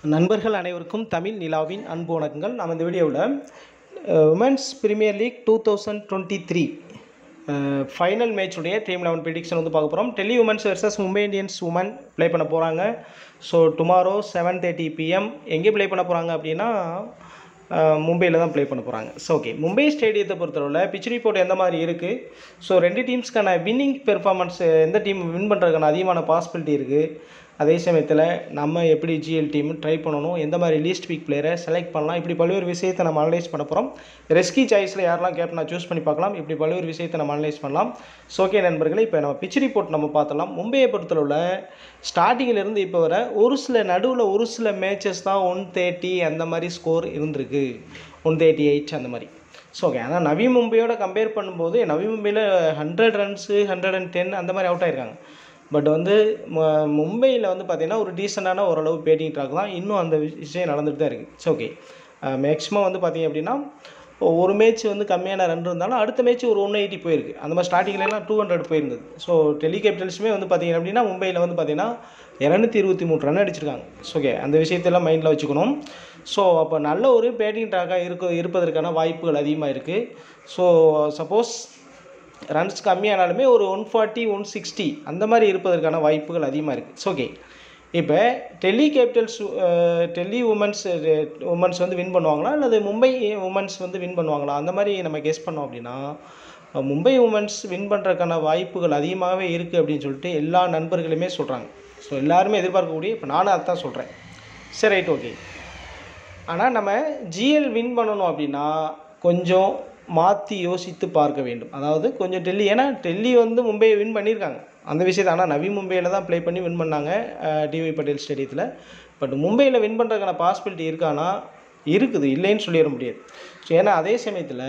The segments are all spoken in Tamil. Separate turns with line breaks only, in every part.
நண்பர்கள் அனைவருக்கும் தமிழ் நிலாவின் அன்பு வணக்கங்கள் நம்ம இந்த வீடியோவில் women's premier league two thousand twenty three final மேட்சுடைய டீம் லெவன் ப்ரிடிக்ஷன் வந்து பார்க்க போகிறோம் Delhi women's versus Mumbai Indians women play பண்ண போகிறாங்க so tomorrow seven thirty PM எங்கே ப்ளே பண்ண போகிறாங்க அப்படின்னா மும்பையில் தான் ப்ளே பண்ண போகிறாங்க ஸோ ஓகே மும்பை ஸ்டேடியத்தை பொறுத்தளவில் பிச் ரிப்போர்ட் எந்த மாதிரி இருக்குது ஸோ ரெண்டு டீம்ஸ்க்கான வின்னிங் பெர்ஃபார்மன்ஸ் எந்த டீம் வின் பண்ணுறதுக்கான அதிகமான பாசிபிலிட்டி இருக்குது அதே சமயத்தில் நம்ம எப்படி ஜிஎல் டீம் ட்ரை பண்ணணும் எந்த மாதிரி லீஸ்ட் வீக் பிளேயரை செலக்ட் பண்ணலாம் இப்படி பல்வேறு விஷயத்தை நம்ம அனலைஸ் பண்ண போகிறோம் ரெஸ்கி சாய்ஸில் யாரெல்லாம் கேப்டனாக சூஸ் பண்ணி பார்க்கலாம் இப்படி பல்வேறு விஷயத்தை நம்ம அனலைஸ் பண்ணலாம் ஸோ ஓகே நண்பர்களே இப்போ நம்ம பிச் ரிப்போர்ட் நம்ம பார்த்தலாம் மும்பையை பொறுத்தளவில் ஸ்டார்டிங்கிலேருந்து இப்போ வர ஒரு சில நடுவில் ஒரு சில மேட்சஸ் தான் ஒன் தேர்ட்டி அந்த மாதிரி ஸ்கோர் இருந்திருக்கு ஒன் தேர்ட்டி எயிட் அந்த மாதிரி ஸோ ஓகே ஆனால் நவி மும்பையோட கம்பேர் பண்ணும்போது நவி மும்பையில் hundred runs hundred and ten அந்த மாதிரி அவுட் ஆயிருக்காங்க பட் வந்து மு- மும்பையில் வந்து பார்த்திங்கன்னா ஒரு டீசெண்டான ஓரளவு பேட்டிங் ட்ராக் தான் இன்னும் அந்த விஷயம் நடந்துட்டு தான் இருக்குது ஸோ ஓகே மேக்ஸிமம் வந்து பார்த்திங்க அப்படின்னா ஒரு மேட்ச் வந்து கம்மியான ரன் இருந்தாலும் அடுத்த மேட்ச் ஒரு ஒன் எயிட்டி போயிருக்கு அந்த மாதிரி ஸ்டார்டிங்லலாம் டூ ஹண்ட்ரட் போயிருந்தது ஸோ டெல்லி கேபிட்டல்ஸுமே வந்து பார்த்திங்க அப்படின்னா மும்பையில் வந்து பார்த்திங்கன்னா இரநூத்தி இருபத்தி மூணு ரன் அடிச்சிருக்காங்க ஸோ ஓகே அந்த விஷயத்தெல்லாம் மைண்டில் வச்சுக்கணும் ஸோ அப்போ நல்ல ஒரு பேட்டிங் ட்ராக்காக இருக்க இருப்பதற்கான வாய்ப்புகள் அதிகமாக இருக்குது ஸோ சப்போஸ் ரன்ஸ் கம்மியானாலுமே ஒரு ஒன் ஃபார்ட்டி ஒன் சிக்ஸ்டி அந்த மாதிரி இருப்பதற்கான வாய்ப்புகள் அதிகமாக இருக்குது ஸோ ஓகே இப்போ Delhi capitals Delhi women's women's வந்து வின் பண்ணுவாங்களா அல்லது மும்பை உமன்ஸ் வந்து வின் பண்ணுவாங்களா அந்த மாதிரி நம்ம கெஸ் பண்ணோம் அப்படின்னா அஹ், மும்பை உமன்ஸ் வின் பண்ணுறதுக்கான வாய்ப்புகள் அதிகமாகவே இருக்குது அப்படின்னு சொல்லிட்டு எல்லா நண்பர்களுமே சொல்கிறாங்க ஸோ எல்லாருமே எதிர்பார்க்கக்கூடிய இப்போ நானும் அதான் சொல்கிறேன் சரி ரைட் ஓகே ஆனால் நம்ம ஜிஎல் வின் பண்ணணும் அப்படின்னா கொஞ்சம் மாற்றி யோசித்து பார்க்க வேண்டும் அதாவது கொஞ்சம் டெல்லி ஏன்னா டெல்லி வந்து மும்பையை வின் பண்ணியிருக்காங்க அந்த விஷயத்தை ஆனால் நவி மும்பையில் தான் ப்ளே பண்ணி வின் பண்ணாங்க டிவி பட்டேல் ஸ்டேடியத்தில் பட் மும்பையில் வின் பண்ணுறதுக்கான பாசிபிலிட்டி இருக்கானா இருக்குது இல்லைன்னு சொல்லிட முடியாது ஸோ ஏன்னா அதே சமயத்தில்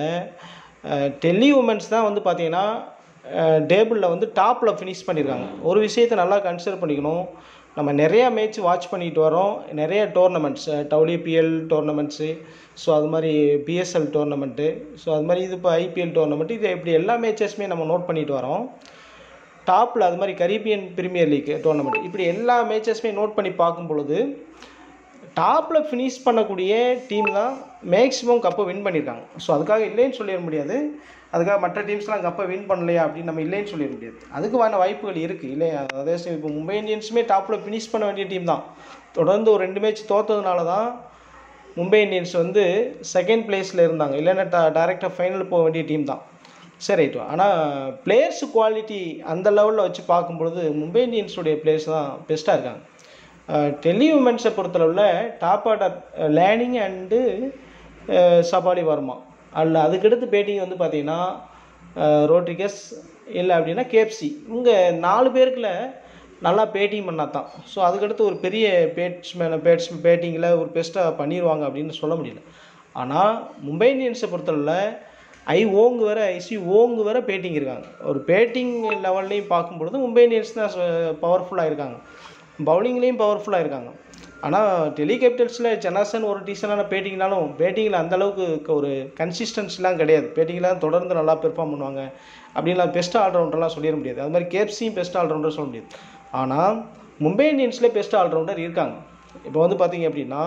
டெல்லி உமன்ஸ் தான் வந்து பார்த்தீங்கன்னா டேபிளில் வந்து டாப்பில் ஃபினிஷ் பண்ணியிருக்காங்க ஒரு விஷயத்தை நல்லா கன்சிடர் பண்ணிக்கணும் நம்ம நிறையா மேட்ச் வாட்ச் பண்ணிட்டு வரோம் நிறைய டோர்னமெண்ட்ஸ் டபிள்யூபிஎல் டோர்னமெண்ட்ஸு ஸோ அது மாதிரி பிஎஸ்எல் டோர்னமெண்ட்டு ஸோ அது மாதிரி இது இப்போ ஐபிஎல் டோர்னமெண்ட் இது இப்படி எல்லா மேட்சஸுமே நம்ம நோட் பண்ணிட்டு வரோம் டாப்பில் அது மாதிரி கரீபியன் பிரீமியர் லீக் டோர்னமெண்ட் இப்படி எல்லா மேட்சஸுமே நோட் பண்ணி பார்க்கும் பொழுது டாப்பில் ஃபினிஷ் பண்ணக்கூடிய டீம் தான் மேக்ஸிமம் கப்பை வின் பண்ணியிருக்காங்க ஸோ அதுக்காக இல்லைன்னு சொல்லிட முடியாது அதுக்காக மற்ற டீம்ஸ்லாம் கப்பை வின் பண்ணலையா அப்படின்னு நம்ம இல்லைன்னு சொல்லிட முடியாது அதுக்குவான வாய்ப்புகள் இருக்குது இல்லையா அதே சமயம் இப்போ மும்பை இந்தியன்ஸுமே டாப்பில் ஃபினிஷ் பண்ண வேண்டிய டீம் தான் தொடர்ந்து ஒரு ரெண்டு மேட்ச் தோத்ததுனால தான் மும்பை இந்தியன்ஸ் வந்து செகண்ட் பிளேஸில் இருந்தாங்க இல்லைன்னா டா டேரெக்டாக ஃபைனல் போக வேண்டிய டீம் தான் சரி ரைட்டு ஆனால் பிளேயர்ஸ் குவாலிட்டி அந்த லெவலில் வச்சு பார்க்கும்பொழுது மும்பை இந்தியன்ஸுடைய பிளேயர்ஸ் தான் பெஸ்ட்டாக இருக்காங்க டெல்லி உமன்ஸை பொறுத்தளவில் top order Lanning and Shafali Verma அல்ல அதுக்கடுத்து பேட்டிங் வந்து பார்த்தீங்கன்னா ரோட்ரிகஸ் இல்லை அப்படின்னா கேப்சி இவங்க நாலு பேருக்குள்ள நல்லா பேட்டிங் பண்ணால் தான் ஸோ அதுக்கடுத்து ஒரு பெரிய பேட்ஸ்மேனை பேட்ஸ் பேட்டிங்கில் ஒரு பெஸ்ட்டாக பண்ணிடுவாங்க அப்படின்னு சொல்ல முடியல ஆனால் மும்பை இந்தியன்ஸை பொறுத்தளவில் ஐ ஓங்கு வர ஐசி ஓங்கு வர பேட்டிங் இருக்காங்க ஒரு பேட்டிங் லெவல்லையும் பார்க்கும்பொழுது மும்பை இந்தியன்ஸ் தான் பவர்ஃபுல்லாக இருக்காங்க பவுலிங்லேயும் பவர்ஃபுல்லாக இருக்காங்க ஆனால் டெல்லி கேபிட்டல்ஸில் ஜனாசன் ஒரு டீசனான பேட்டிங்னாலும் பேட்டிங்கில் அந்தளவுக்கு ஒரு கன்சிஸ்டன்சிலாம் கிடையாது பேட்டிங்கில் தொடர்ந்து நல்லா பெர்ஃபார்ம் பண்ணுவாங்க அப்படின்லாம் பெஸ்ட் ஆல்ரவுண்டர்லாம் சொல்லிட முடியாது அது மாதிரி கேப்சியும் பெஸ்ட் ஆல்ரவுண்டர் சொல்ல முடியாது ஆனால் மும்பை இந்தியன்ஸ்லேயே பெஸ்ட் ஆல்ரவுண்டர் இருக்காங்க இப்போ வந்து பார்த்தீங்க அப்படின்னா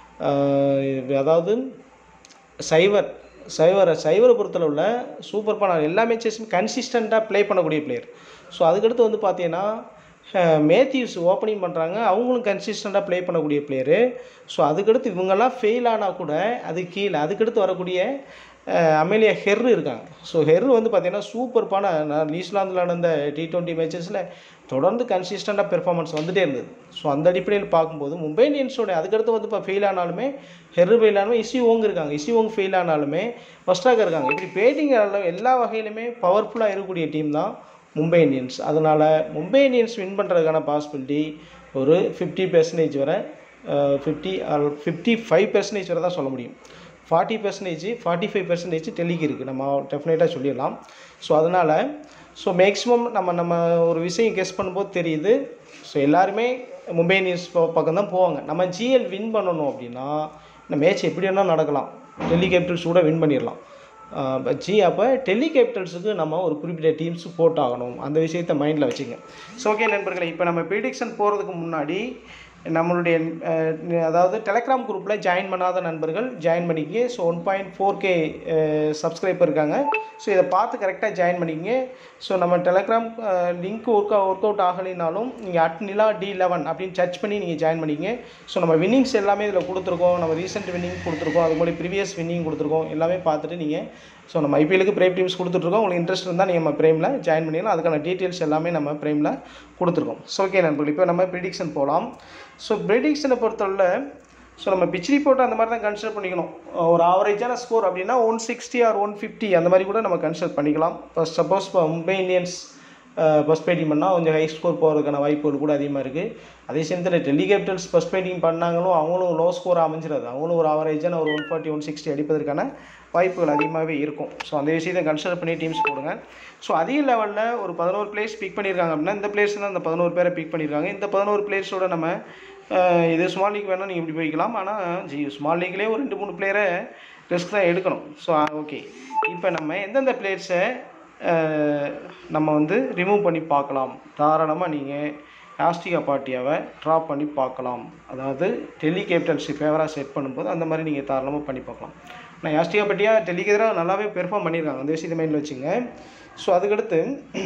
ஆஹ் அதாவது சைவர் சைவரை சைவரை பொறுத்தளவில் சூப்பர் பண்ண எல்லா மேட்சஸும் கன்சிஸ்டண்ட்டாக ப்ளே பண்ணக்கூடிய பிளேயர் ஸோ அதுக்கடுத்து வந்து பார்த்தீங்கன்னா மேத்யூஸ் ஓப்பனிங் பண்ணுறாங்க அவங்களும் கன்சிஸ்டண்ட்டாக ப்ளே பண்ணக்கூடிய பிளேயரு ஸோ அதுக்கடுத்து இவங்கெல்லாம் ஃபெயில் ஆனால் கூட அது கீழே அதுக்கடுத்து வரக்கூடிய அஹ், அமேலியா ஹெர் இருக்காங்க ஸோ ஹெர் வந்து பார்த்தீங்கன்னா சூப்பர்பான நான் நியூசிலாந்தில் நடந்த டி டுவெண்ட்டி மேட்சஸில் தொடர்ந்து கன்சிஸ்டண்ட்டாக பெர்ஃபார்மன்ஸ் வந்துட்டே இருந்தது ஸோ அந்த அடிப்படையில் பார்க்கும்போது மும்பை இந்தியன்ஸோட அதுக்கடுத்து வந்து இப்போ ஃபெயில் ஆனாலுமே ஹெர் ஃபெயில் ஆனாலும் இசி ஓங் இருக்காங்க இசி ஓங் ஃபெயில் ஆனாலுமே ஃபஸ்ட்டாக இருக்காங்க இப்படி பேட்டிங் எல்லா வகையிலுமே பவர்ஃபுல்லாக இருக்கக்கூடிய டீம் தான் மும்பை இந்தியன்ஸ் அதனால் மும்பை இந்தியன்ஸ் வின் பண்ணுறதுக்கான பாசிபிலிட்டி ஒரு ஃபிஃப்டி பெர்சன்டேஜ் வரை ஃபிஃப்டி ஃபிஃப்டி ஃபைவ் பெர்சன்டேஜ் வரை தான் சொல்ல முடியும் forty percentage forty five percentage டெல்லிக்கு இருக்குது நம்ம டெஃபினட்டாக சொல்லிடலாம் ஸோ அதனால் ஸோ மேக்ஸிமம் நம்ம நம்ம ஒரு விஷயம் கெஸ் பண்ணும்போது தெரியுது ஸோ எல்லாருமே மும்பை இந்தியன்ஸ் ப- பக்கம் தான் போவாங்க நம்ம ஜிஎல் வின் பண்ணணும் அப்படின்னா இந்த மேட்ச் எப்படி வேணால் நடக்கலாம் டெல்லி கேபிட்டல்ஸ் கூட வின் பண்ணிடலாம் ஜி அப்போ டெல்லி கேபிட்டல்ஸுக்கு நம்ம ஒரு குறிப்பிட்ட டீம்ஸ் போட்டாகணும் அந்த விஷயத்தை மைண்டில் வச்சுங்க ஸோ ஓகே நண்பர்களே இப்போ நம்ம ப்ரிடிக்ஷன் போகிறதுக்கு முன்னாடி நம்மளுடைய அஹ், அதாவது டெலகிராம் குரூப்பில் ஜாயின் பண்ணாத நண்பர்கள் ஜாயின் பண்ணிக்கங்க so one point four K subscriber இருக்காங்க ஸோ இதை பார்த்து கரெக்டாக ஜாயின் பண்ணிக்கங்க ஸோ நம்ம Telegram link work work out ஆகலைனாலும் நீங்கள் அட் நிலா டி லெவன் அப்படின்னு சர்ச் பண்ணி நீங்கள் ஜாயின் பண்ணிக்கங்க ஸோ நம்ம வின்னிங்ஸ் எல்லாமே இதில் கொடுத்துருக்கோம் நம்ம ரீசெண்ட் வின்னிங் கொடுத்துருக்கோம் அது மாதிரி ப்ரீவியஸ் வின்னிங் கொடுத்துருக்கோம் எல்லாமே பார்த்துட்டு நீங்கள் ஸோ நம்ம ஐபிஎலுக்கு பிரேம் டீம்ஸ் கொடுத்துட்ருக்கோம் உங்களுக்கு இன்ட்ரெஸ்ட் இருந்தால் நீங்கள் நம்ம பிரேமில் ஜாயின் பண்ணிக்கலாம் அதுக்கான டீட்டெயில்ஸ் எல்லாமே நம்ம பிரேமில் கொடுத்துருக்கோம் ஸோ ஓகே நண்பர்கள் இப்போ நம்ம ப்ரிடிக்ஷன் போகலாம் ஸோ ப்ரிடிக்ஷனை பொறுத்தவரை ஸோ நம்ம பிச் ரிப்போர்ட் அந்த மாதிரி தான் கன்சிடர் பண்ணிக்கணும் ஒரு ஆவரேஜான ஸ்கோர் அப்படின்னா one sixty or one fifty அந்த மாதிரி கூட நம்ம கன்சிடர் பண்ணிக்கலாம் இப்போ சப்போஸ் இப்போ மும்பை இந்தியன்ஸ் ஃபஸ்ட் பேட்டிங் பண்ணால் கொஞ்சம் ஹை ஸ்கோர் போகிறதுக்கான வாய்ப்புகள் கூட அதிகமாக இருக்குது அதே சமயத்தில் டெல்லி கேபிட்டல்ஸ் ஃபஸ்ட் பேட்டிங் பண்ணாங்களும் அவங்களும் லோ ஸ்கோர் அமைஞ்சிடாது அவங்களும் ஒரு ஆவரேஜான ஒரு ஒன் ஃபார்ட்டி ஒன் சிக்ஸ்டி அடிப்பதற்கான வாய்ப்புகள் அதிகமாகவே இருக்கும் ஸோ அந்த விஷயத்தை கன்சிடர் பண்ணி டீம்ஸ் போடுங்க ஸோ அதே லெவலில் ஒரு பதினோரு பிளேயர்ஸ் பிக் பண்ணியிருக்காங்க அப்படின்னா இந்த பிளேயர்ஸ் தான் அந்த பதினோரு பேரை பிக் பண்ணியிருக்காங்க இந்த பதினோரு பிளேயர்ஸோட நம்ம அஹ், இது ஸ்மால் லீக் வேணால் நீங்கள் இப்படி போய்க்கலாம் ஆனால் ஜி ஸ்மால் லீக்லேயே ஒரு ரெண்டு மூணு பிளேயரை ரிஸ்க் தான் எடுக்கணும் ஸோ ஓகே இப்போ நம்ம எந்தெந்த பிளேயர்ஸை நம்ம வந்து ரிமூவ் பண்ணி பார்க்கலாம் தாராளமாக நீங்கள் ஆஸ்டிகா பாட்டியாவை ட்ராப் பண்ணி பார்க்கலாம் அதாவது டெல்லி கேபிட்டல்ஸி ஃபேவராக செட் பண்ணும்போது அந்த மாதிரி நீங்கள் தாராளமாக பண்ணி பார்க்கலாம் நான் ஆஸ்டிகா பாட்டியா டெல்லிக்கு எதிராக நல்லாவே பெர்ஃபார்ம் பண்ணியிருக்காங்க அந்த விஷயத்தை மைண்டில் வச்சுங்க ஸோ அதுக்கடுத்து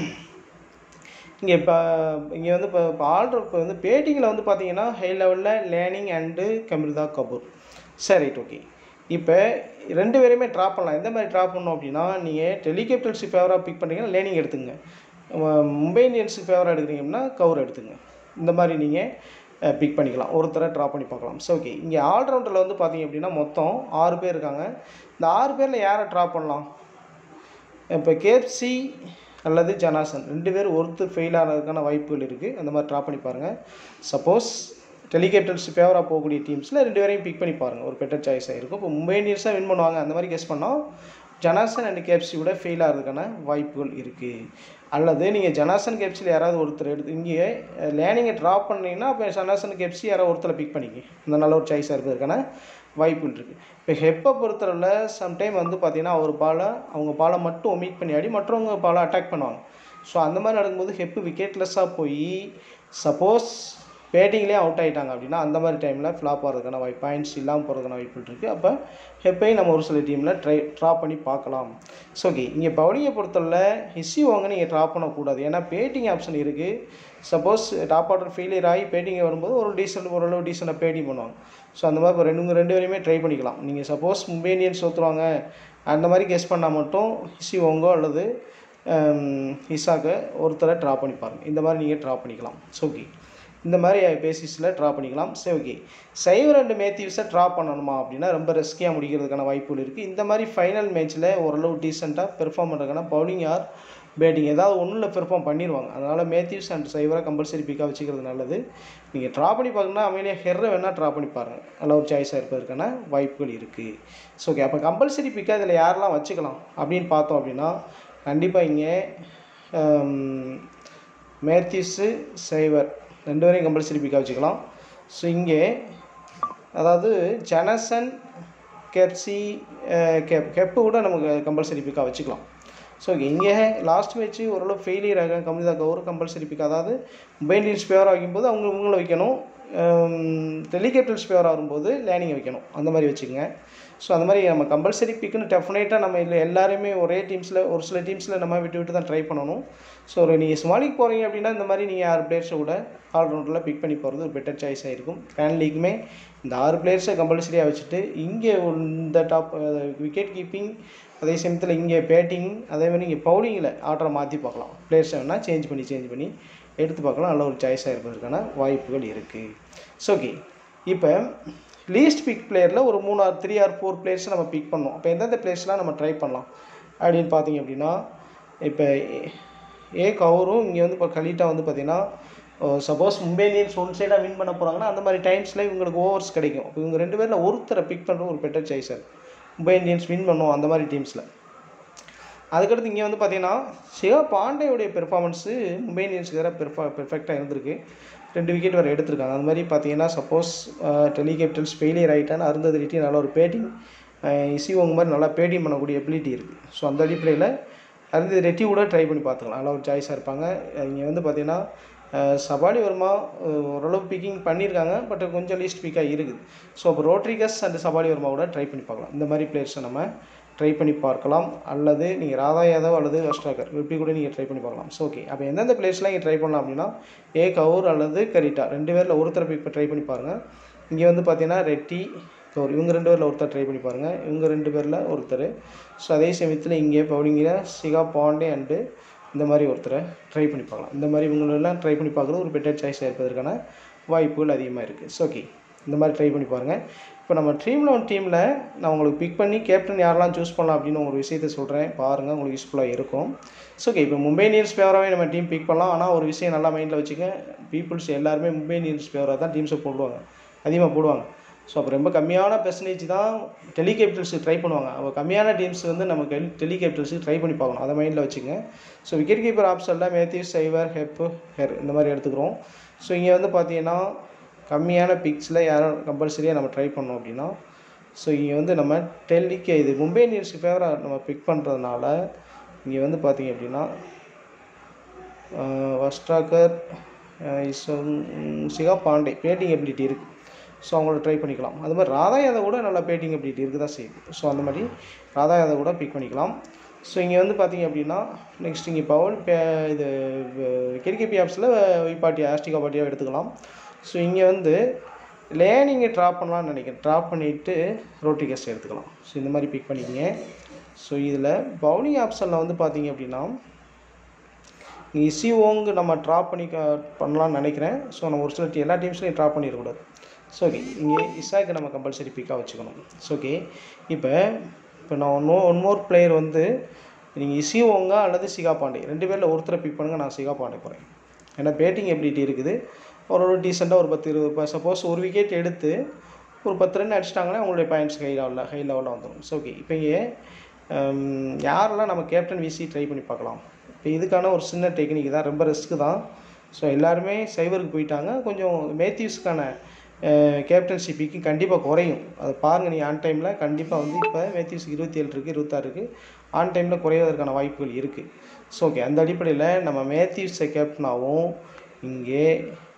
இங்கே இப்போ இங்கே வந்து இப்போ இப்போ ஆல்ட்ரு இப்போ வந்து பேட்டிங்கில் வந்து பார்த்தீங்கன்னா ஹை லெவலில் லேனிங் அண்டு கமிர்தா கபூர் சரி ரைட் ஓகே இப்போ ரெண்டு பேரையுமே ட்ராப் பண்ணலாம் எந்த மாதிரி ட்ராப் பண்ணோம் அப்படின்னா நீங்கள் டெல்லி கேபிட்டல்ஸு ஃபேவராக பிக் பண்ணுறீங்கன்னா லேனிங் எடுத்துங்க அஹ் மும்பை இந்தியன்ஸுக்கு ஃபேவராக எடுக்கிறீங்கன்னா கவர் எடுத்துங்க இந்த மாதிரி நீங்கள் பிக் பண்ணிக்கலாம் ஒருத்தரை ட்ராப் பண்ணி பார்க்கலாம் ஸோ ஓகே இங்கே ஆல்ரவுண்டரில் வந்து பார்த்தீங்க அப்படின்னா மொத்தம் ஆறு பேர் இருக்காங்க இந்த ஆறு பேரில் யாரை ட்ராப் பண்ணலாம் இப்போ கேஎஃப்சி அல்லது ஜனாசன் ரெண்டு பேர் ஒருத்தர் ஃபெயில் ஆகிறதுக்கான வாய்ப்புகள் இருக்குது அந்த மாதிரி ட்ராப் பண்ணி பாருங்கள் சப்போஸ் டெலிகேட்டர்ஸ் ஃபேவராக போகக்கூடிய டீம்ஸில் ரெண்டு பேரையும் பிக் பண்ணி பாருங்கள் ஒரு பெட்டர் சாய்ஸாக இருக்கும் இப்போ மும்பை இந்தியன்ஸ் தான் வின் பண்ணுவாங்க அந்த மாதிரி கெஸ் பண்ணால் ஜனாசன் அண்ட் கேப்சி விட ஃபெயில் ஆகிறதுக்கான வாய்ப்புகள் இருக்குது அல்லது நீங்கள் ஜனாசன் கேப்சியில் யாராவது ஒருத்தர் எடுத்து இங்கே லேனிங்கை ட்ராப் பண்ணீங்கன்னா அப்போ ஜனாசன் கேப்சி யாராவது ஒருத்தரை பிக் பண்ணிக்க இந்த நல்ல ஒரு சாய்ஸாக இருக்கிறதுக்கான வாய்ப்புகள் இருக்குது இப்போ ஹெப்பை பொறுத்தவரையில் சம்டைம் வந்து பார்த்தீங்கன்னா அவர் பாலை அவங்க பாலை மட்டும் ஒமிட் பண்ணி ஆடி மற்றவங்க பாலை அட்டாக் பண்ணுவாங்க ஸோ அந்த மாதிரி நடக்கும்போது ஹெப்பு விக்கெட்லெஸ்ஸாக போய் சப்போஸ் பேட்டிங்லேயே அவுட் ஆகிட்டாங்க அப்படின்னா அந்த மாதிரி டைமில் ஃப்ளாப் ஆகிறதுக்கான வாய்ப்பு பாயிண்ட்ஸ் இல்லாமல் போகிறதுக்கான வாய்ப்புகள் இருக்குது அப்போ ஹெப்பையும் நம்ம ஒரு சில டீமில் ட்ரை ட்ரா பண்ணி பார்க்கலாம் ஸோ ஓகே இங்கே பவுலிங்கை பொறுத்தவரை ஹிஸ்ஸி வாங்க நீங்கள் ட்ரா பண்ணக்கூடாது ஏன்னா பேட்டிங் ஆப்ஷன் இருக்குது சப்போஸ் டாப் ஆர்டர் ஃபெயிலியர் ஆகி பேட்டிங் வரும்போது ஒரு டீசென்ட் ஓரளவு டீசெண்டாக பேட்டிங் பண்ணுவாங்க ஸோ அந்த மாதிரி இப்போ ரெண்டு ரெண்டு பேரையுமே ட்ரை பண்ணிக்கலாம் நீங்கள் சப்போஸ் மும்பை இந்தியன்ஸ் தோற்றுவாங்க அந்த மாதிரி கெஸ் பண்ணால் மட்டும் ஹிஸ்ஸி ஓங்கோ அல்லது ஹிசாக்கை ஒருத்தரை ட்ரா பண்ணி பாருங்கள் இந்த மாதிரி நீங்கள் ட்ரா பண்ணிக்கலாம் ஸோ ஓகே இந்த மாதிரி பேசிஸில் ட்ரா பண்ணிக்கலாம் சரி ஓகே சைவர் அண்ட் மேத்யூஸை ட்ரா பண்ணணுமா அப்படின்னா ரொம்ப ரிஸ்கியாக முடிக்கிறதுக்கான வாய்ப்புகள் இருக்குது இந்த மாதிரி ஃபைனல் மேட்ச்சில் ஓரளவு டீசெண்டாக பெர்ஃபார்ம் பண்ணுறதுக்கான பவுலிங் ஆர் பேட்டிங் ஏதாவது ஒன்றில் பெர்ஃபார்ம் பண்ணிடுவாங்க அதனால் மேத்யூஸ் அண்ட் சைவரை கம்பல்சரி பிக்காக வச்சுக்கிறது நல்லது நீங்கள் ட்ரா பண்ணி பார்க்கணுன்னா அமைதியாக ஹெர்ரை வேணால் ட்ரா பண்ணி பாருங்கள் நல்ல ஒரு சாய்ஸாக இருப்பதற்கான வாய்ப்புகள் இருக்குது ஸோ ஓகே அப்போ கம்பல்சரி பிக்காக இதில் யாரெல்லாம் வச்சுக்கலாம் அப்படின்னு பார்த்தோம் அப்படின்னா கண்டிப்பாக இங்கே மேத்யூஸு சைவர் ரெண்டு பேரையும் கம்பல்சரி பிக்காக வச்சுக்கலாம் ஸோ இங்கே அதாவது ஜனசன் கெப்சி கெப் கெப்பு கூட நமக்கு கம்பல்சரி பிக்காக வச்சுக்கலாம் ஸோ இங்கே லாஸ்ட் மேட்ச்சு ஓரளவு ஃபெயிலியர் ஆக கம்பெனி தான் ஒரு கம்பல்சரி பிக் அதாவது மும்பை இந்தியன்ஸ் ஃபேவர் ஆகும்போது அவங்க இவங்களை வைக்கணும் டெலிகேபிட்டல்ஸ் ஃபேவர் ஆகும்போது லேனிங்கை வைக்கணும் அந்த மாதிரி வச்சுக்கோங்க ஸோ அந்த மாதிரி நம்ம கம்பல்சரி பிக்குன்னு டெஃபினேட்டாக நம்ம இல்லை எல்லாருமே ஒரே டீம்ஸில் ஒரு சில டீம்ஸில் நம்ம விட்டு விட்டு தான் ட்ரை பண்ணணும் ஸோ ஒரு நீங்கள் ஸ்மாலிக் போகிறீங்க அப்படின்னா இந்த மாதிரி நீங்கள் ஆறு பிளேயர்ஸை கூட ஆல்ரவுண்டரில் பிக் பண்ணி போகிறது ஒரு பெட்டர் சாய்ஸாக இருக்கும் கிராண்ட் லீக்குமே இந்த ஆறு பிளேயர்ஸை கம்பல்சரியாக வச்சுட்டு இங்கே இந்த டாப் விக்கெட் கீப்பிங் அதே சமயத்தில் இங்கே பேட்டிங் அதே மாதிரி இங்கே பவுலிங்கில் ஆர்டரை மாற்றி பார்க்கலாம் பிளேயர்ஸை வேணால் சேஞ்ச் பண்ணி சேஞ்ச் பண்ணி எடுத்து பார்க்கலாம் நல்ல ஒரு சாய்ஸாக இருப்பதற்கான வாய்ப்புகள் இருக்குது ஸோ ஓகே இப்போ லீஸ்ட் பிக் பிளேயரில் ஒரு மூணு ஆர் த்ரீ ஆர் ஃபோர் பிளேயர்ஸை நம்ம பிக் பண்ணோம் அப்போ எந்தெந்த பிளேயர்ஸ்லாம் நம்ம ட்ரை பண்ணலாம் அப்படின்னு பார்த்தீங்க அப்படின்னா இப்போ ஏ கவுரும் இங்கே வந்து இப்போ கலீட்டா வந்து பார்த்தீங்கன்னா சப்போஸ் மும்பை இந்தியன்ஸ் ஒன் சைடாக வின் பண்ண போகிறாங்கன்னா அந்த மாதிரி டைம்ஸில் இவங்களுக்கு ஓவர்ஸ் கிடைக்கும் அப்போ இவங்க ரெண்டு பேரில் ஒருத்தரை பிக் பண்ணுறது ஒரு பெட்டர் சாய்ஸாக இருக்கும் மும்பை இந்தியன்ஸ் வின் பண்ணுவோம் அந்த மாதிரி டீம்ஸில் அதுக்கடுத்து இங்கே வந்து பார்த்தீங்கன்னா சிவா பாண்டேவுடைய பெர்ஃபார்மன்ஸு மும்பை இந்தியன்ஸுக்கு எதிராக பெர்ஃபா பெர்ஃபெக்டாக இருந்திருக்கு ரெண்டு விக்கெட் வரை எடுத்திருக்காங்க அந்த மாதிரி பார்த்தீங்கன்னா சப்போஸ் டெல்லி கேபிட்டல்ஸ் ஃபெயிலியர் ஆகிட்டான்னு அருந்தது ரெட்டி நல்ல ஒரு பேட்டிங் இசிஓங்க மாதிரி நல்லா பேட்டிங் பண்ணக்கூடிய எபிலிட்டி இருக்குது ஸோ அந்த அடிப்படையில் அருந்தது ரெட்டி கூட ட்ரை பண்ணி பார்த்துக்கலாம் நல்லா ஒரு சாய்ஸாக இருப்பாங்க இங்கே வந்து பார்த்தீங்கன்னா அஹ் சபாலி வர்மா அஹ் ஓரளவு பிக்கிங் பண்ணியிருக்காங்க பட் கொஞ்சம் லீஸ்ட் பிக்காக இருக்குது ஸோ அப்போ ரோட்ரிகஸ் அண்ட் சபாலி வர்மாவோட ட்ரை பண்ணி பார்க்கலாம் இந்த மாதிரி பிளேயர்ஸை நம்ம ட்ரை பண்ணி பார்க்கலாம் அல்லது நீங்கள் ராதா யாதவ் அல்லது வெஸ்டாகர் இப்படி கூட நீங்கள் ட்ரை பண்ணி பார்க்கலாம் ஸோ ஓகே அப்போ எந்தெந்த பிளேயர்ஸ்லாம் நீங்கள் ட்ரை பண்ணலாம் அப்படின்னா ஏ கவுர் அல்லது கரிட்டா ரெண்டு பேரில் ஒருத்தரை பிக் ட்ரை பண்ணி பாருங்கள் இங்கே வந்து பார்த்தீங்கன்னா ரெட்டி கவுர் இவங்க ரெண்டு பேரில் ஒருத்தர் ட்ரை பண்ணி பாருங்கள் இவங்க ரெண்டு பேரில் ஒருத்தர் ஸோ அதே சமயத்தில் இங்கே பவுலிங்கில் சிகா பாண்டே அண்டு இந்த மாதிரி ஒருத்தரை ட்ரை பண்ணி பார்க்கலாம் இந்த மாதிரி இவங்களெல்லாம் ட்ரை பண்ணி பார்க்குறது ஒரு பெட்டர் சாய்ஸாக இருப்பதற்கான வாய்ப்புகள் அதிகமாக இருக்குது ஸோ ஓகே இந்த மாதிரி ட்ரை பண்ணி பாருங்கள் இப்போ நம்ம ட்ரீம் லெவன் டீமில் நான் உங்களுக்கு பிக் பண்ணி கேப்டன் யாரெல்லாம் சூஸ் பண்ணலாம் அப்படின்னு ஒரு விஷயத்தை சொல்கிறேன் பாருங்கள் உங்களுக்கு யூஸ்ஃபுல்லாக இருக்கும் ஸோ ஓகே இப்போ மும்பை இந்தியன்ஸ் ஃபேவராகவே நம்ம டீம் பிக் பண்ணலாம் ஆனால் ஒரு விஷயம் நல்லா மைண்டில் வச்சுக்க பீப்புள்ஸ் எல்லாருமே மும்பை இந்தியன்ஸ் ஃபேவராக தான் டீம்ஸை போடுவாங்க அதிகமாக போடுவாங்க ஸோ அப்போ ரொம்ப கம்மியான பெர்சன்டேஜ் தான் டெலி கேபிட்டல்ஸுக்கு ட்ரை பண்ணுவாங்க அப்போ கம்மியான டீம்ஸ் வந்து நம்ம டெலி கேபிட்டல்ஸுக்கு ட்ரை பண்ணி பார்க்கணும் அதை மைண்டில் வச்சுங்க ஸோ விக்கெட் கீப்பர் ஆப்ஷனில் மேத்யூ சைவர் ஹெப்பு ஹெர் இந்த மாதிரி எடுத்துக்கிறோம் ஸோ இங்கே வந்து பார்த்தீங்கன்னா கம்மியான பிக்ஸில் யாரும் கம்பல்சரியாக நம்ம ட்ரை பண்ணோம் அப்படின்னா ஸோ இங்கே வந்து நம்ம டெல்லிக்கு இது மும்பை இந்தியன்ஸுக்கு ஃபேவராக நம்ம பிக் பண்ணுறதுனால இங்கே வந்து பார்த்தீங்க அப்படின்னா வஸ்ட்ராக்கர் சிகா பாண்டே பேட்டிங் எபிலிட்டி இருக்குது ஸோ அவங்கள ட்ரை பண்ணிக்கலாம் அது மாதிரி ராதா யாதவ் கூட நல்லா பேட்டிங் எபிலிட்டி இருக்குது தான் செய்யுது ஸோ அந்த மாதிரி ராதா யாதவ் கூட பிக் பண்ணிக்கலாம் ஸோ இங்கே வந்து பார்த்தீங்க அப்படின்னா நெக்ஸ்ட் இங்கே பவுல் பே இது கிரிக்கெட் ஆப்ஸில் வைப்பாட்டியா ஆஸ்டிகா பாட்டியாக எடுத்துக்கலாம் ஸோ இங்கே வந்து லேனிங்கை ட்ராப் பண்ணலாம்னு நினைக்கிறேன் ட்ராப் பண்ணிவிட்டு ரோட்டிகஸ் எடுத்துக்கலாம் ஸோ இந்த மாதிரி பிக் பண்ணிக்கிங்க ஸோ இதில் பவுலிங் ஆப்ஷனில் வந்து பார்த்தீங்க அப்படின்னா இசிஓங்கு நம்ம ட்ராப் பண்ணி க- பண்ணலாம்னு நினைக்கிறேன் ஸோ நம்ம ஒரு சில டீ- எல்லா டீம்ஸ்லையும் ட்ராப் பண்ணிடக்கூடாது ஸோ ஓகே இங்கே இசாக்கு நம்ம கம்பல்சரி பிக்காக வச்சுக்கணும் ஸோ ஓகே இப்போ இப்போ நான் ஒன் ஒன் மோர் பிளேயர் வந்து நீங்கள் இசிஓங்க அல்லது சிகா பாண்டே ரெண்டு பேரில் ஒருத்தரை பிக் பண்ணுங்கள் நான் சிகா பாண்டே போகிறேன் ஏன்னா பேட்டிங் எபிலிட்டி இருக்குது ஒரு டீசெண்டாக ஒரு பத்து இருபது இப்போ சப்போஸ் ஒரு விக்கெட் எடுத்து ஒரு பத்து ரன் அடிச்சிட்டாங்கன்னா அவங்களுடைய பாயிண்ட்ஸ் ஹை லெவலில் ஹை லெவலில் வந்துடும் ஸோ ஓகே இப்போ இங்கே ஹம், யாரெல்லாம் நம்ம கேப்டன் விசி ட்ரை பண்ணி பார்க்கலாம் இப்போ இதுக்கான ஒரு சின்ன டெக்னிக் தான் ரொம்ப ரிஸ்க்கு தான் ஸோ எல்லாருமே சைவருக்கு போயிட்டாங்க கொஞ்சம் மேத்யூஸ்க்கான கேப்டன்சி பிக்கு கண்டிப்பாக குறையும் அது பாருங்கள் நீங்கள் ஆன் டைமில் கண்டிப்பாக வந்து இப்போ மேத்யூஸ்க்கு இருபத்தி ஏழு இருக்குது இருபத்தாறு இருக்குது ஆன் டைமில் குறைவதற்கான வாய்ப்புகள் இருக்குது ஸோ ஓகே அந்த அடிப்படையில் நம்ம மேத்யூஸை கேப்டனாகவும் இங்கே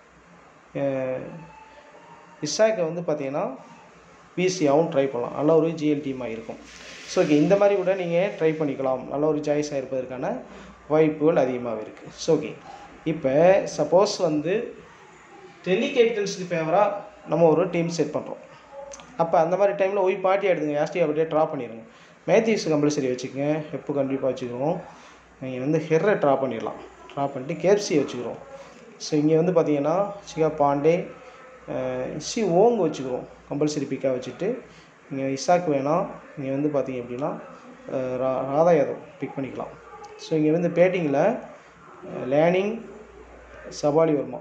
இசாக்கை வந்து பார்த்தீங்கன்னா பிசியாகவும் ட்ரை பண்ணலாம் நல்ல ஒரு ஜிஎல் டீமாக இருக்கும் ஸோ ஓகே இந்த மாதிரி கூட நீங்கள் ட்ரை பண்ணிக்கலாம் நல்ல ஒரு சாய்ஸாக இருப்பதற்கான வாய்ப்புகள் அதிகமாக இருக்குது ஸோ ஓகே இப்போ சப்போஸ் வந்து டெல்லி கேபிட்டல்ஸுக்கு ஃபேவராக நம்ம ஒரு டீம் செட் பண்ணுறோம் அப்போ அந்த மாதிரி டைமில் ஒய் பாட்டி எடுத்துங்க ஆஸ்டி அப்படியே ட்ரா பண்ணிடுங்க மேத்யூஸ் கம்பல்சரி வச்சுக்கோங்க ஹெப்பு கண்டிப்பாக வச்சுக்கிறோம் நீங்கள் வந்து ஹெர்ரை ட்ரா பண்ணிடலாம் ட்ரா பண்ணிட்டு கேப்சி வச்சுக்கிறோம் ஸோ இங்கே வந்து பார்த்தீங்கன்னா சிகா பாண்டே சி ஓங் வச்சுக்கிறோம் கம்பல்சரி பிக்காக வச்சுட்டு இங்கே இசாக் வேணாம் இங்கே வந்து பார்த்தீங்க அப்படின்னா அஹ், ரா- ராதா யாதவ் பிக் பண்ணிக்கலாம் ஸோ இங்கே வந்து பேட்டிங்கில் லேனிங் சபாலி வர்மா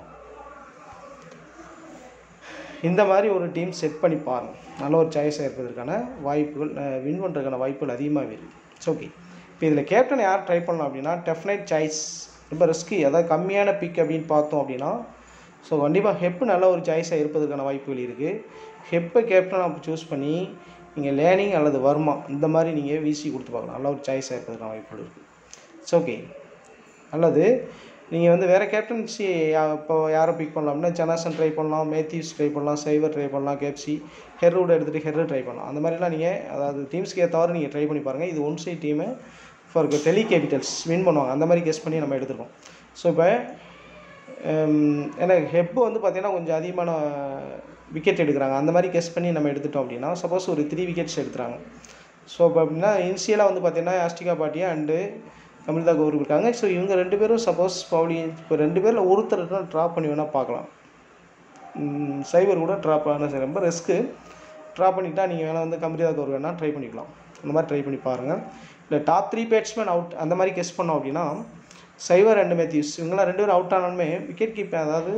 இந்த மாதிரி ஒரு டீம் செட் பண்ணி பாருங்க நல்ல ஒரு சாய்ஸாக இருப்பதற்கான வாய்ப்புகள் வின் பண்ணுறதுக்கான வாய்ப்புகள் அதிகமாகவே இருக்குது ஸோ ஓகே இப்போ இதில் கேப்டன் யார் ட்ரை பண்ணலாம் அப்படின்னா டெஃபினைட் சாய்ஸ் ரொம்ப ரிஸ்கி அதாவது கம்மியான பிக் அப்படின்னு பார்த்தோம் அப்படின்னா ஸோ கண்டிப்பாக ஹெப்பு நல்ல ஒரு சாய்ஸாக இருப்பதற்கான வாய்ப்புகள் இருக்குது ஹெப்பை கேப்டனாக சூஸ் பண்ணி நீங்கள் லேனிங் அல்லது வர்மா இந்த மாதிரி நீங்கள் விசி கொடுத்து பார்க்கலாம் நல்ல ஒரு சாய்ஸாக இருப்பதற்கான வாய்ப்புகள் இருக்குது இட்ஸ் ஓகே அல்லது நீங்கள் வந்து வேறு கேப்டன்சி இப்போ யாரை பிக் பண்ணலாம்னா ஜனாசன் ட்ரை பண்ணலாம் மேத்யூஸ் ட்ரை பண்ணலாம் சைவர் ட்ரை பண்ணலாம் கேப்சி ஹெர்ரோட எடுத்துகிட்டு ஹெர்ரு ட்ரை பண்ணலாம் அந்த மாதிரிலாம் நீங்கள் அதாவது டீம்ஸ்க்கு ஏற்றவாறு நீங்கள் ட்ரை பண்ணி பாருங்கள் இது one side team for Delhi capitals win பண்ணுவாங்க அந்த மாதிரி கெஸ் பண்ணி நம்ம எடுத்துருக்கோம் ஸோ இப்போ எனக்கு ஹெப்பு வந்து பார்த்திங்கன்னா கொஞ்சம் அதிகமான விக்கெட் எடுக்கிறாங்க அந்த மாதிரி கெஸ் பண்ணி நம்ம எடுத்துட்டோம் அப்படின்னா சப்போஸ் ஒரு த்ரீ விக்கெட்ஸ் எடுத்துறாங்க ஸோ இப்போ அப்படின்னா இனிஷியலாக வந்து பார்த்தீங்கன்னா ஆஸ்டிகா பாட்டியா அண்டு அமிர்தா கௌர் இருக்காங்க ஸோ இவங்க ரெண்டு பேரும் சப்போஸ் பவுலி இப்போ ரெண்டு பேரில் ஒருத்தர் ட்ராப் பண்ணி வேணால் பார்க்கலாம் ம், சைவர் கூட ட்ராப் ஆனால் சரி ரொம்ப ரிஸ்க்கு ட்ராப் பண்ணிட்டா நீங்கள் வேணால் வந்து கம்ரிதா கௌர் வேணால் ட்ரை பண்ணிக்கலாம் அந்த மாதிரி ட்ரை பண்ணி பாருங்கள் இல்லை டாப் த்ரீ பேட்ஸ்மேன் அவுட் அந்த மாதிரி கெஸ் பண்ணோம் அப்படின்னா சைவர் அண்ட் மேத்யூஸ் இவங்களாம் ரெண்டு பேரும் அவுட் ஆனாலுமே விக்கெட் கீப்பர் அதாவது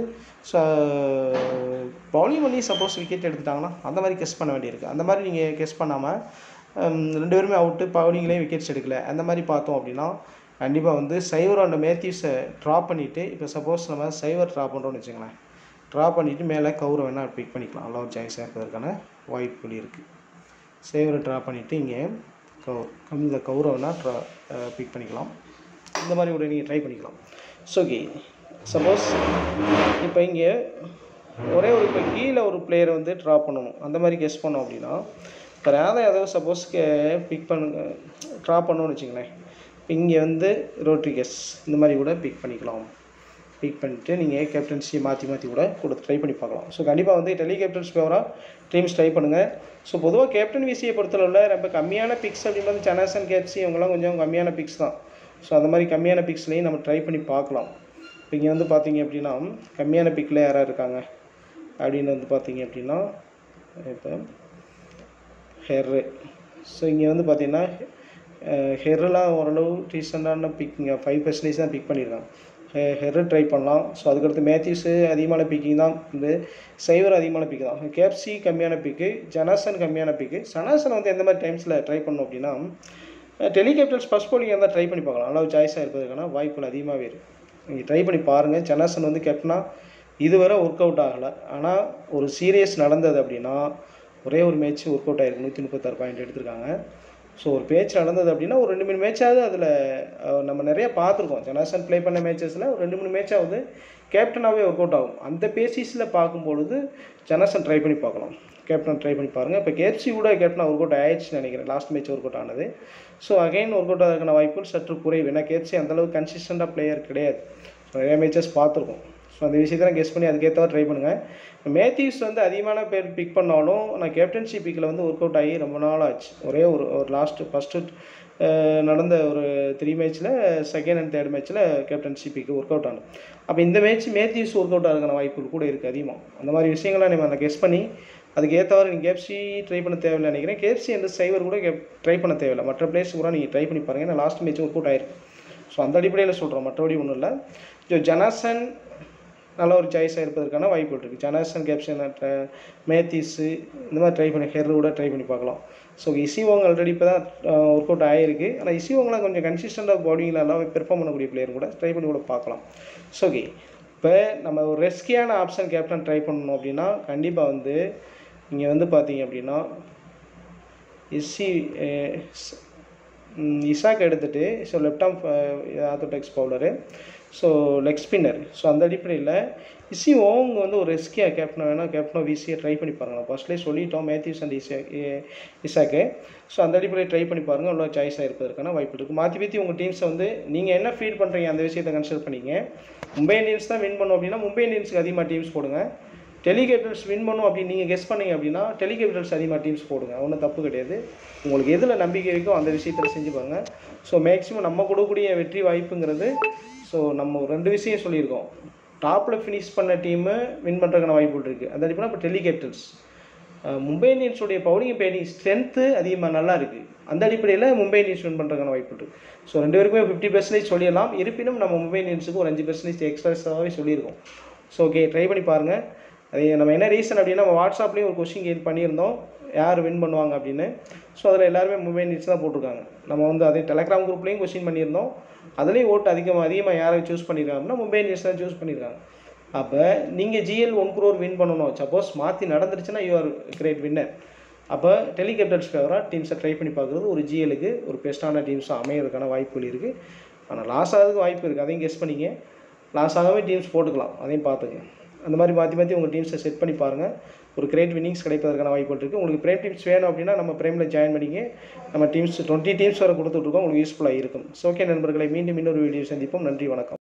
பவுலிங் பண்ணி சப்போஸ் விக்கெட் எடுத்துட்டாங்கன்னா அந்த மாதிரி கெஸ் பண்ண வேண்டியிருக்கு அந்த மாதிரி நீங்கள் கெஸ் பண்ணாமல் ரெண்டு பேருமே அவுட்டு பவுலிங்லேயும் விக்கெட்ஸ் எடுக்கல அந்த மாதிரி பார்த்தோம் அப்படின்னா கண்டிப்பாக வந்து சைவர் அண்ட் மேத்யூஸை ட்ராப் பண்ணிவிட்டு இப்போ சப்போஸ் நம்ம சைவர் ட்ராப் பண்ணுறோம்னு வச்சுங்களேன் ட்ராப் பண்ணிவிட்டு மேலே கவுரை வேணால் பிக் பண்ணிக்கலாம் நல்ல ஒரு சாய்ஸாக இருப்பதற்கான வாய்ப்புகள் இருக்குது சேவரை ட்ரா பண்ணிவிட்டு இங்கே கவு இந்த கவுரை வேணால் ட்ரா பிக் பண்ணிக்கலாம் இந்த மாதிரி ஒரு நீங்கள் ட்ரை பண்ணிக்கலாம் ஸோ ஓகே சப்போஸ் இப்போ இங்கே ஒரே ஒரு இப்போ கீழே ஒரு பிளேயரை வந்து ட்ரா பண்ணணும் அந்த மாதிரி கெஸ் பண்ணோம் அப்படின்னா இப்போ ரேதா யாதவ் சப்போஸ் பிக் பண்ணுங்க ட்ரா பண்ணோன்னு வச்சுங்களேன் இப்போ இங்கே வந்து ரோட்ரிகஸ் இந்த மாதிரி கூட பிக் பண்ணிக்கலாம் பிக் பண்ணிட்டு நீங்கள் கேப்டன்சி மாற்றி மாற்றி கூட கொடுத்து ட்ரை பண்ணி பார்க்கலாம் ஸோ கண்டிப்பாக வந்து டெலி கேப்டன்ஸ் ஃபேவராக டீம்ஸ் ட்ரை பண்ணுங்கள் ஸோ பொதுவாக கேப்டன் விசியை பொறுத்தளவில் ரொம்ப கம்மியான பிக்ஸ் அப்படின்றது சனாசன் கேப்சி இவங்கெல்லாம் கொஞ்சம் கம்மியான பிக்ஸ் தான் ஸோ அந்த மாதிரி கம்மியான பிக்ஸ்லேயும் நம்ம ட்ரை பண்ணி பார்க்கலாம் இப்போ இங்கே வந்து பார்த்தீங்க அப்படின்னா கம்மியான பிக்கில் யாராக இருக்காங்க அப்படின்னு வந்து பார்த்தீங்க அப்படின்னா இப்போ ஹெர்ரு ஸோ இங்கே வந்து பார்த்தீங்கன்னா ஹெர்ரெலாம் ஓரளவு ரீசெண்டான பிக்கிங்க ஃபைவ் பர்சன்டேஜ் தான் பிக் பண்ணியிருக்காங்க ஹெர்ரு ட்ரை பண்ணலாம் ஸோ அதுக்கடுத்து மேத்யூஸு அதிகமான பிக்கிங் தான் வந்து சைவர் அதிகமான பிக் தான் கேப்சி கம்மியான பிக்கு ஜனாசன் கம்மியான பிக்கு சனாசன் வந்து எந்த மாதிரி டைம்ஸில் ட்ரை பண்ணோம் அப்படின்னா டெலிகேப்டர்ஸ் ஃபஸ்ட் போலிங் இருந்தால் ட்ரை பண்ணி பார்க்கலாம் அளவு சாய்ஸாக இருப்பதற்கான வாய்ப்புகள் அதிகமாகவே இருக்குது நீங்கள் ட்ரை பண்ணி பாருங்கள் ஜனாசன் வந்து கேப்டனாக இதுவரை ஒர்க் அவுட் ஆகலை ஆனால் ஒரு சீரியஸ் நடந்தது அப்படின்னா ஒரே ஒரு மேட்ச் ஒர்க் அவுட் ஆயிருக்கு நூற்றி முப்பத்தாறு பாயிண்ட் எடுத்திருக்காங்க ஸோ ஒரு பேச்சு நடந்தது அப்படின்னா ஒரு ரெண்டு மூணு மேட்சாவது அதில் நம்ம நிறைய பார்த்துருக்கோம் ஜனாசன் ப்ளே பண்ண மேட்சஸில் ஒரு ரெண்டு மூணு மேட்சாவது கேப்டனாகவே ஒர்க் அவுட் ஆகும் அந்த பேசிஸில் பார்க்கும்பொழுது ஜனாசன் ட்ரை பண்ணி பார்க்கலாம் கேப்டன் ட்ரை பண்ணி பாருங்கள் இப்போ கேப்சி கூட கேப்டனாக ஒர்க் அவுட் ஆயிடுச்சுன்னு நினைக்கிறேன் லாஸ்ட் மேட்ச் ஒர்க் அவுட் ஆனது ஸோ அகைன் ஒர்க் அவுட் ஆகிறதுக்கான வாய்ப்புகள் சற்று குறைவு ஏன்னா கேப்சி அந்தளவுக்கு கன்சிஸ்டண்ட்டாக பிளேயர் கிடையாது நிறைய மேட்சஸ் பார்த்துருக்கோம் ஸோ அந்த விஷயத்தெல்லாம் கெஸ் பண்ணி அதுக்கேற்றவா ட்ரை பண்ணுங்கள் மேத்யூஸ் வந்து அதிகமான பேர் பிக் பண்ணாலும் நான் கேப்டன்ஷிப் பிக்கில் வந்து ஒர்க் அவுட் ஆகி ரொம்ப நாள் ஆச்சு ஒரே ஒரு ஒரு லாஸ்ட்டு ஃபஸ்ட்டு நடந்த ஒரு த்ரீ மேட்ச்சில் செகண்ட் அண்ட் தேர்ட் மேட்ச்சில் கேப்டன்ஷிப் பிக்கு ஒர்க் அவுட் ஆனது அப்போ இந்த மேட்ச் மேத்யூஸ் ஒர்க் அவுட் ஆகிறதுக்கான வாய்ப்புகள் கூட இருக்குது அதிகமாக அந்த மாதிரி விஷயங்கள்லாம் நம்ம அதை கெஸ் பண்ணி அதுக்கு ஏற்றவாறு நீங்கள் கேப்சி ட்ரை பண்ண தேவையில்லை நினைக்கிறேன் கேப்சி அந்த சைவர் கூட கேப் ட்ரை பண்ண தேவையில்லை மற்ற பிளேஸ் கூட நீங்கள் ட்ரை பண்ணி பாருங்கள் ஏன்னா லாஸ்ட் மேட்ச் ஒர்க் அவுட் ஆயிருக்கு ஸோ அந்த அடிப்படையில் சொல்கிறோம் மற்றபடி ஒன்றும் இல்லை ஜோ ஜனாசன் நல்ல ஒரு சாய்ஸாக இருப்பதற்கான வாய்ப்புகள் இருக்குது ஜனாசன் கேப்சன் மேத்திஸு இந்த மாதிரி ட்ரை பண்ணி ஹெர் கூட ட்ரை பண்ணி பார்க்கலாம் ஸோ இசிவோங்க ஆல்ரெடி இப்போ தான் ஒர்க் அவுட் ஆகிருக்கு ஆனால் இசிவோங்கலாம் கொஞ்சம் கன்சிஸ்டண்ட்டாக பாடிங்கில் எல்லாம் பெர்ஃபார்ம் பண்ணக்கூடிய பிளேயர் கூட ட்ரை பண்ணி கூட பார்க்கலாம் ஸோ ஓகே இப்போ நம்ம ஒரு ரெஸ்கியான ஆப்ஷன் கேப்டன் ட்ரை பண்ணணும் அப்படின்னா கண்டிப்பாக வந்து நீங்கள் வந்து பார்த்தீங்க அப்படின்னா இசி இசாக் எடுத்துகிட்டு so left arm orthodox bowler so leg spinner so அந்த அடிப்படையில் இசி ஓங் வந்து ஒரு ரெஸ்கியாக கேப்டனை வேணால் கேப்டனோ விசியை ட்ரை பண்ணி பாருங்கள் ஃபஸ்ட்லேயே சொல்லிட்டோம் மேத்யூஸ் அண்ட் இசா இசாக்கு ஸோ அந்த அடிப்படையில் ட்ரை பண்ணி பாருங்கள் உள்ள சாய்ஸாக இருப்பதற்கான வாய்ப்பு இருக்குது மாற்றி மாற்றி உங்கள் டீம்ஸை வந்து நீங்கள் என்ன ஃபீட் பண்ணுறீங்க அந்த விஷயத்தை கன்சிடர் பண்ணிங்க மும்பை இந்தியன்ஸ் தான் வின் பண்ணும் அப்படின்னா மும்பை இந்தியன்ஸுக்கு அதிகமாக டீம்ஸ் போடுங்க டெலிகேபிட்டல்ஸ் வின் பண்ணும் அப்படின்னு நீங்கள் கெஸ் பண்ணீங்க அப்படின்னா டெலிகேபிட்டல்ஸ் அதிகமாக டீம்ஸ் போடுங்க ஒன்றும் தப்பு கிடையாது உங்களுக்கு எதில் நம்பிக்கை இருக்கோ அந்த விஷயத்தில் செஞ்சு பாருங்க ஸோ மேக்ஸிமம் நம்ம கொடுக்கக்கூடிய வெற்றி வாய்ப்புங்கிறது ஸோ நம்ம ஒரு ரெண்டு விஷயம் சொல்லியிருக்கோம் டாப்பில் ஃபினிஷ் பண்ண டீமு வின் பண்ணுறதுக்கான வாய்ப்புகள் இருக்குது அந்த அடிப்படையில் இப்போ டெலிகேபிட்டல்ஸ் மும்பை இந்தியன்ஸுடைய பவுலிங் பேட்டிங் ஸ்ட்ரென்த்து அதிகமாக நல்லா இருக்குது அந்த அடிப்படையில் மும்பை இந்தியன்ஸ் வின் பண்ணுறதுக்கான வாய்ப்பு இருக்குது ஸோ ரெண்டு பேருக்குமே ஃபிஃப்டி பர்சன்டேஜ் சொல்லிடலாம் இருப்பினும் நம்ம மும்பை இந்தியன்ஸுக்கு ஒரு அஞ்சு பர்சன்டேஜ் எக்ஸ்ட்ராஸாகவே சொல்லியிருக்கோம் ஸோ ஓகே ட்ரை பண்ணி பாருங்கள் அது நம்ம என்ன ரீசன் அப்படின்னா நம்ம வாட்ஸ்அப்லேயும் ஒரு கொஸ்டின் கேட் பண்ணியிருந்தோம் யார் வின் பண்ணுவாங்க அப்படின்னு ஸோ அதில் எல்லாருமே மும்பை இந்தியன்ஸ் தான் போட்டிருக்காங்க நம்ம வந்து அதே டெலகிராம் குரூப்லேயும் கொஸ்டின் பண்ணியிருந்தோம் அதுலேயும் ஓட்டு அதிகமாக அதிகமாக யாரை சூஸ் பண்ணியிருக்காங்க அப்படின்னா மும்பை இந்தியன்ஸ் தான் சூஸ் பண்ணியிருக்காங்க அப்போ நீங்கள் ஜிஎல் ஒன் குரோர் வின் பண்ணணும் சப்போஸ் மாற்றி நடந்துருச்சுன்னா யூ ஆர் கிரேட் வின்னர் அப்போ டெலிகேப்டர்ஸ் ஃபேவராக டீம்ஸை ட்ரை பண்ணி பார்க்குறது ஒரு ஜிஎலுக்கு ஒரு பெஸ்ட்டான டீம்ஸாக அமையிறதுக்கான வாய்ப்புகள் இருக்குது ஆனால் லாஸ் ஆகிறதுக்கு வாய்ப்பு இருக்குது அதையும் கெஸ் பண்ணிங்க லாஸ் ஆகவே டீம்ஸ் போட்டுக்கலாம் அதையும் பார்த்துங்க அந்த மாதிரி மாற்றி மாற்றி உங்கள் டீம்ஸை செட் பண்ணி பாருங்கள் ஒரு கிரேட் வின்னிங்ஸ் கிடைப்பதற்கான வாய்ப்புகள் இருக்குது உங்களுக்கு பிரேம் டீம்ஸ் வேணும் அப்படின்னா நம்ம பிரேமில் ஜாயின் பண்ணிங்க நம்ம டீம்ஸ் டுவெண்ட்டி டீம்ஸ் வரை கொடுத்துட்ருக்கோம் உங்களுக்கு யூஸ்ஃபுல்லாக இருக்கும் ஸோ ஓகே நண்பர்களை மீண்டும் இன்னொரு வீடியோ சந்திப்போம் நன்றி வணக்கம்